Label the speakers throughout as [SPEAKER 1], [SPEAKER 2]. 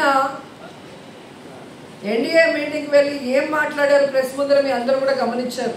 [SPEAKER 1] NDA meeting వెళ్ళి ఏం మాట్లాడారు ప్రెస్ ముందర మీ అందరూ కూడా గమనించారు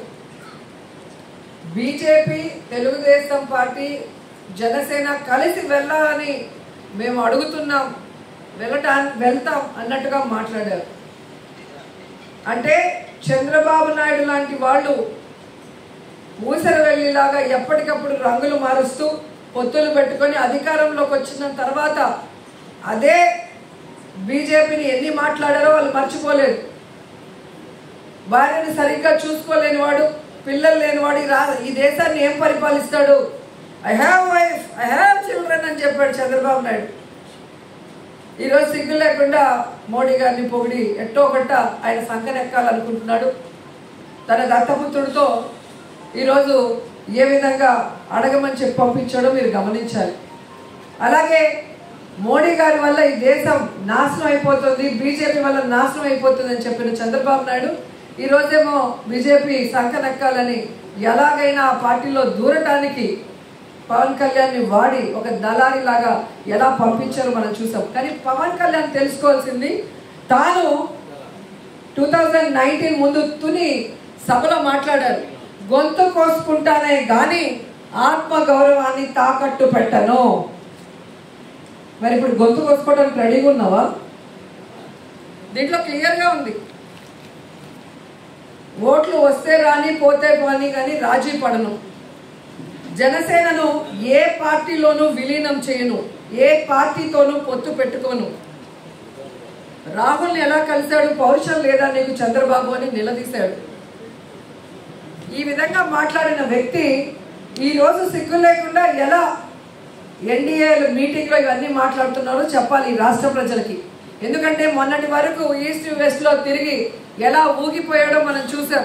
[SPEAKER 1] బీజేపీ తెలుగుదేశం పార్టీ జనసేన కలిసి వెళ్ళాలని మేము అడుగుతున్నాం వెళ్ళటా వెళ్తాం అన్నట్టుగా మాట్లాడారు అంటే చంద్రబాబు నాయుడు లాంటి వాళ్ళు ఊసర వెళ్ళిలాగా ఎప్పటికప్పుడు రంగులు మారుస్తూ పొత్తులు పెట్టుకొని అధికారంలోకి వచ్చిన తర్వాత అదే బీజేపీని ఎన్ని మాట్లాడారో వాళ్ళు మర్చిపోలేదు భార్యని సరిగ్గా చూసుకోలేని వాడు పిల్లలు లేనివాడు ఈ రా ఈ దేశాన్ని ఏం పరిపాలిస్తాడు I have wife I have children అని చెప్పాడు చంద్రబాబు నాయుడు ఈరోజు సిగ్గు లేకుండా మోడీ గారిని పొగిడి ఎట్టో ఒకట ఆయన సంకనెక్కాలనుకుంటున్నాడు తన దత్తపుత్రుడితో ఈరోజు ఏ విధంగా అడగమని చెప్పి పంపించాడో మీరు గమనించాలి అలాగే మోడీ గారి వల్ల ఈ దేశం నాశనం అయిపోతుంది బీజేపీ వల్ల నాశనం అయిపోతుంది అని చెప్పిన చంద్రబాబు నాయుడు ఈ రోజేమో బీజేపీ సంకనెక్కాలని ఎలాగైనా ఆ పార్టీలో దూరటానికి పవన్ కళ్యాణ్ని వాడి ఒక దళారి లాగా ఎలా పంపించారో మనం చూసాం కానీ పవన్ కళ్యాణ్ తెలుసుకోవాల్సింది తాను టూ థౌజండ్ నైన్టీన్ ముందు తుని సభలో మాట్లాడారు గొంతు కోసుకుంటానే గాని ఆత్మ గౌరవాన్ని తాకట్టు పెట్టను మరి ఇప్పుడు గొంతు కోసుకోవడానికి రెడీగా ఉన్నావా దీంట్లో క్లియర్గా ఉంది ఓట్లు వస్తే రాని పోతే పోని కానీ రాజీ పడను జనసేనను ఏ పార్టీలోనూ విలీనం చేయను ఏ పార్టీతోనూ పొత్తు పెట్టుకోను రాహుల్ని ఎలా కలిశాడు పౌరుషం లేదా నీకు చంద్రబాబు అని నిలదీశాడు ఈ విధంగా మాట్లాడిన వ్యక్తి ఈ రోజు సిగ్గు లేకుండా ఎలా ఎన్డీఏ మీటింగ్లో ఇవన్నీ మాట్లాడుతున్నారో చెప్పాలి ఈ రాష్ట్ర ప్రజలకి ఎందుకంటే మొన్నటి వరకు ఈస్ట్ వెస్ట్ లో తిరిగి ఎలా ఊగిపోయాడో మనం చూసాం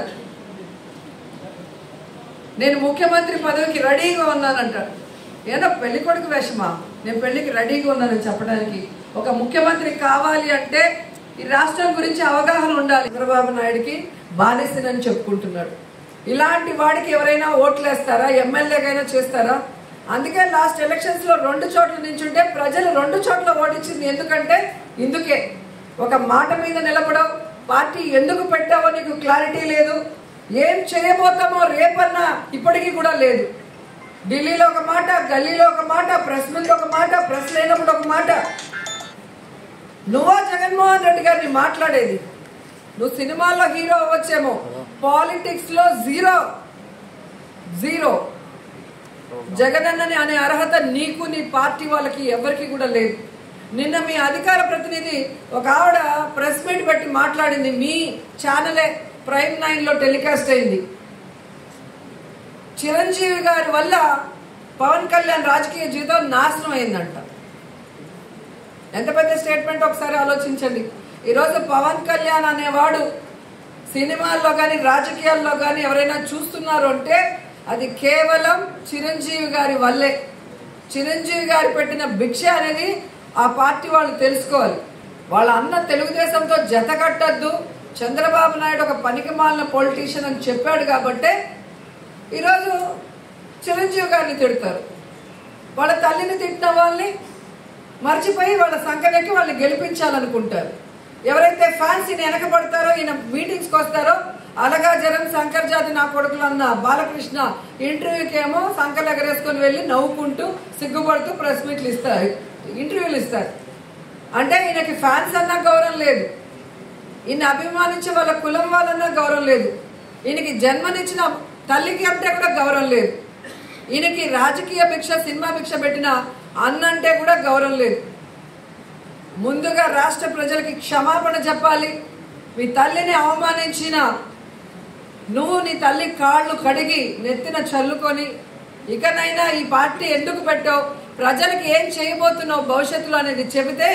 [SPEAKER 1] నేను ముఖ్యమంత్రి పదవికి రెడీగా ఉన్నానంటాడు ఏదో పెళ్లి కొడుకు వేషమా నేను పెళ్లికి రెడీగా ఉన్నానని చెప్పడానికి ఒక ముఖ్యమంత్రి కావాలి అంటే ఈ రాష్ట్రం గురించి అవగాహన ఉండాలి చంద్రబాబు నాయుడికి బానిసనని చెప్పుకుంటున్నాడు ఇలాంటి వాడికి ఎవరైనా ఓట్లేస్తారా ఎమ్మెల్యేకైనా చేస్తారా అందుకే లాస్ట్ ఎలక్షన్స్ లో రెండు చోట్ల నించుంటే ప్రజలు రెండు చోట్ల ఓటించింది ఎందుకంటే ఇందుకే ఒక మాట మీద నిలబడవు పార్టీ ఎందుకు పెట్టావో నీకు క్లారిటీ లేదు ఏం చేయబోతామో రేపన్నా ఇప్పటికీ కూడా లేదు ఢిల్లీలో ఒక మాట గల్లీలో ఒక మాట ప్రెస్ ముందు ఒక మాట ప్రెస్ లేనప్పుడు ఒక మాట నువ్వా జగన్మోహన్ రెడ్డి గారిని మాట్లాడేది నువ్వు సినిమాల్లో హీరో అవ్వచ్చేమో పాలిటిక్స్ లో జీరో జీరో జగనన్నని అనే అర్హత నీకు నీ పార్టీ వాళ్ళకి ఎవరికి కూడా లేదు నిన్న మీ అధికార ప్రతినిధి ఒక ఆవిడ ప్రెస్ మీట్ పెట్టి మాట్లాడింది మీ ఛానలే ప్రైమ్ నైన్ లో టెలికాస్ట్ అయింది చిరంజీవి గారి వల్ల పవన్ కళ్యాణ్ రాజకీయ జీవితం నాశనం అయిందంట ఎంత పెద్ద స్టేట్మెంట్ ఒకసారి ఆలోచించండి ఈరోజు పవన్ కళ్యాణ్ అనేవాడు సినిమాల్లో కానీ రాజకీయాల్లో కానీ ఎవరైనా చూస్తున్నారు అంటే అది కేవలం చిరంజీవి గారి వల్లే చిరంజీవి గారు పెట్టిన భిక్ష అనేది ఆ పార్టీ వాళ్ళు తెలుసుకోవాలి వాళ్ళ అన్న తెలుగుదేశంతో జత కట్టద్దు చంద్రబాబు నాయుడు ఒక పనికి మాలిన పొలిటీషియన్ అని చెప్పాడు కాబట్టే ఈరోజు చిరంజీవి గారిని తిడతారు వాళ్ళ తల్లిని తిట్టిన వాళ్ళని మర్చిపోయి వాళ్ళ సంఖ్యకి వాళ్ళని గెలిపించాలనుకుంటారు ఎవరైతే ఫ్యాన్స్ ఈయన వెనకబడతారో ఈయన మీటింగ్స్కి వస్తారో అలగా జరం శంకర్ జాతి నా కొడుకులు అన్న బాలకృష్ణ ఇంటర్వ్యూకి ఏమో సంకలు ఎగరేసుకొని వెళ్ళి నవ్వుకుంటూ సిగ్గుపడుతూ ప్రెస్ మీట్లు ఇస్తారు ఇంటర్వ్యూలు ఇస్తారు అంటే ఈయనకి ఫ్యాన్స్ అన్నా గౌరవం లేదు ఈయన అభిమానించే వాళ్ళ కులం వాళ్ళన్నా గౌరవం లేదు ఈయనకి జన్మనిచ్చిన తల్లికి అంటే కూడా గౌరవం లేదు ఈయనకి రాజకీయ భిక్ష సినిమా భిక్ష పెట్టిన అన్నంటే కూడా గౌరవం లేదు ముందుగా రాష్ట్ర ప్రజలకి క్షమాపణ చెప్పాలి మీ తల్లిని అవమానించిన నువ్వు నీ తల్లి కాళ్ళు కడిగి నెత్తిన చల్లుకొని ఇకనైనా ఈ పార్టీ ఎందుకు పెట్టావు ప్రజలకి ఏం చేయబోతున్నావు భవిష్యత్తులో అనేది చెబితే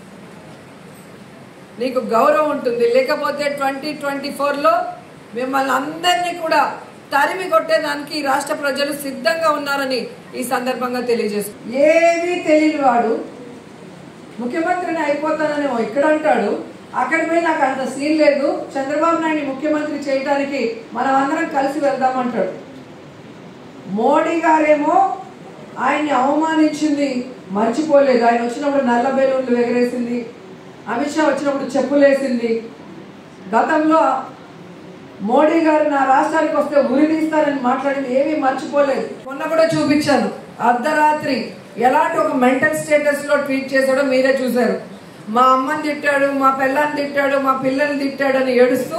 [SPEAKER 1] నీకు గౌరవం ఉంటుంది లేకపోతే ట్వంటీ ట్వంటీ ఫోర్లో మిమ్మల్ని అందరినీ కూడా తరిమి కొట్టేదానికి ఈ రాష్ట్ర ప్రజలు సిద్ధంగా ఉన్నారని ఈ సందర్భంగా తెలియజేస్తుంది ఏది తెలియని వాడు ముఖ్యమంత్రిని అయిపోతానని ఇక్కడ అంటాడు అక్కడ పోయి నాకు అంత సీన్ లేదు చంద్రబాబు నాయుడిని ముఖ్యమంత్రి చేయడానికి మనం అందరం కలిసి వెళ్దామంటాడు మోడీ గారేమో ఆయన్ని అవమానించింది మర్చిపోలేదు ఆయన వచ్చినప్పుడు నల్ల బెలూన్లు ఎగరేసింది అమిత్ షా వచ్చినప్పుడు చెప్పులేసింది గతంలో మోడీ గారు నా రాష్ట్రానికి వస్తే ఉరి తీస్తారని మాట్లాడింది ఏమీ మర్చిపోలేదు మొన్న కూడా చూపించాను అర్ధరాత్రి ఎలాంటి ఒక మెంటల్ స్టేటస్ లో ట్వీట్ చేశాడో మీరే చూశారు మా అమ్మని తిట్టాడు మా పిల్లని తిట్టాడు మా పిల్లల్ని తిట్టాడు అని ఏడుస్తూ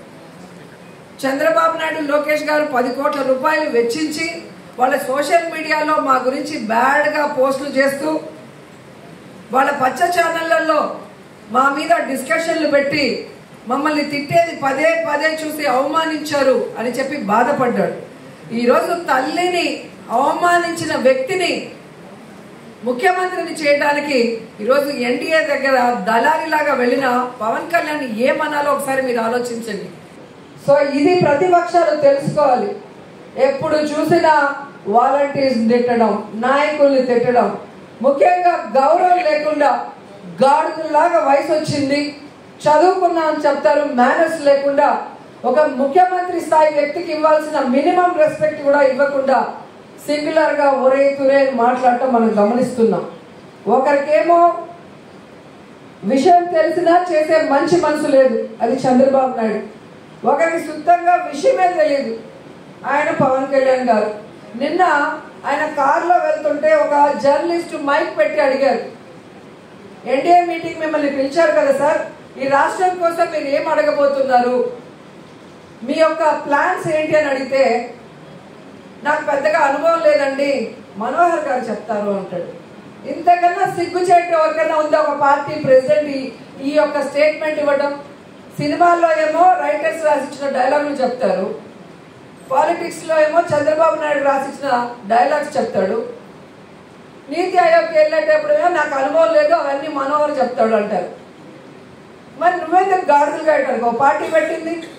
[SPEAKER 1] చంద్రబాబు నాయుడు లోకేష్ గారు పది కోట్ల రూపాయలు వెచ్చించి వాళ్ళ సోషల్ మీడియాలో మా గురించి బ్యాడ్గా పోస్టులు చేస్తూ వాళ్ళ పచ్చ ఛానళ్లలో మా మీద డిస్కషన్లు పెట్టి మమ్మల్ని తిట్టేది పదే పదే చూసి అవమానించారు అని చెప్పి బాధపడ్డాడు ఈరోజు తల్లిని అవమానించిన వ్యక్తిని ముఖ్యమంత్రిని చేయడానికి ఈరోజు ఎన్డీఏ దగ్గర దళారిలాగా వెళ్ళిన పవన్ కళ్యాణ్ ఏమనాలో ఒకసారి మీరు ఆలోచించండి సో ఇది ప్రతిపక్షాలు తెలుసుకోవాలి ఎప్పుడు చూసినా వాలంటీర్స్ తిట్టడం నాయకుల్ని తిట్టడం ముఖ్యంగా గౌరవం లేకుండా గాడులాగా వయసు వచ్చింది చదువుకున్నా అని చెప్తారు మేనర్స్ లేకుండా ఒక ముఖ్యమంత్రి స్థాయి వ్యక్తికి ఇవ్వాల్సిన మినిమం రెస్పెక్ట్ కూడా ఇవ్వకుండా సింగులర్ గా ఒరే తురే అని మాట్లాడటం మనం గమనిస్తున్నాం ఒకరికేమో విషయం తెలిసినా చేసే మంచి మనసు లేదు అది చంద్రబాబు నాయుడు ఒకరికి శుద్ధంగా విషయమే తెలియదు ఆయన పవన్ కళ్యాణ్ గారు నిన్న ఆయన కారులో వెళ్తుంటే ఒక జర్నలిస్ట్ మైక్ పెట్టి అడిగారు ఎన్డీఏ మీటింగ్ మిమ్మల్ని పిలిచారు కదా సార్ ఈ రాష్ట్రం కోసం మీరు ఏం అడగబోతున్నారు మీ యొక్క ప్లాన్స్ ఏంటి అని అడిగితే నాకు పెద్దగా అనుభవం లేదండి మనోహర్ గారు చెప్తారు అంటాడు ఇంతకన్నా సిగ్గుచేటు ఎవరికైనా ఉందా ఒక పార్టీ ప్రెసిడెంట్ ఈ- ఈ యొక్క స్టేట్మెంట్ ఇవ్వడం సినిమాల్లో ఏమో రైటర్స్ రాసిచ్చిన డైలాగులు చెప్తారు పాలిటిక్స్ లో ఏమో చంద్రబాబు నాయుడు రాసిచ్చిన డైలాగ్స్ చెప్తాడు నీతి ఆయోగ్కి వెళ్ళేటప్పుడు ఏమో నాకు అనుభవం లేదు అవన్నీ మనోహర్ చెప్తాడు అంటారు మరి నువ్వెందుకు గాడిదలు కాయటానికి ఒక పార్టీ పెట్టింది